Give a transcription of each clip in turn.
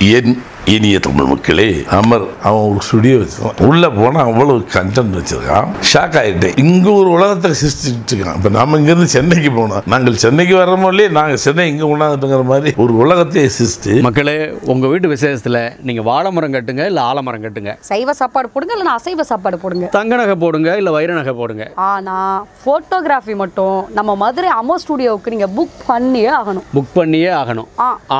என் இனிய தமிழ் மக்களே அமர் அவன் ஒரு ஸ்டுடியோ வச்சிருக்கான் உள்ள போனா அவ்வளவு கண்டென்ட் வச்சிருக்கான் ஷாக் ஆயிட்டேன் இங்க ஒரு உலகத்தை சிருஷ்டிட்டு இருக்கான் இப்ப நாம இங்க இருந்து சென்னைக்கு போனோம் நாங்கள் சென்னைக்கு வர்றோமோ இல்லையே நாங்க சென்னை இங்க கொண்டாந்துட்டுங்கிற மாதிரி ஒரு உலகத்தையே சிருஷ்டி மக்களே உங்கள் வீட்டு விசேஷத்தில் நீங்கள் வாழை மரம் கட்டுங்க இல்லை ஆலமரம் கட்டுங்க சைவ சாப்பாடு போடுங்க இல்லைன்னா அசைவ சாப்பாடு போடுங்க தங்க நகை போடுங்க இல்லை வைர நகை போடுங்க ஆனா ஃபோட்டோகிராஃபி மட்டும் நம்ம மதுரை அமோ ஸ்டுடியோவுக்கு நீங்க புக் பண்ணியே ஆகணும் புக் பண்ணியே ஆகணும் ஆ ஆ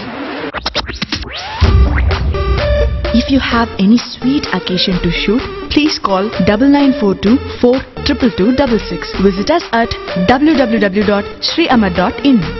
If you have any sweet occasion to shoot, please call double nine four two four triple two double six. Visit us at www.sriamar.in.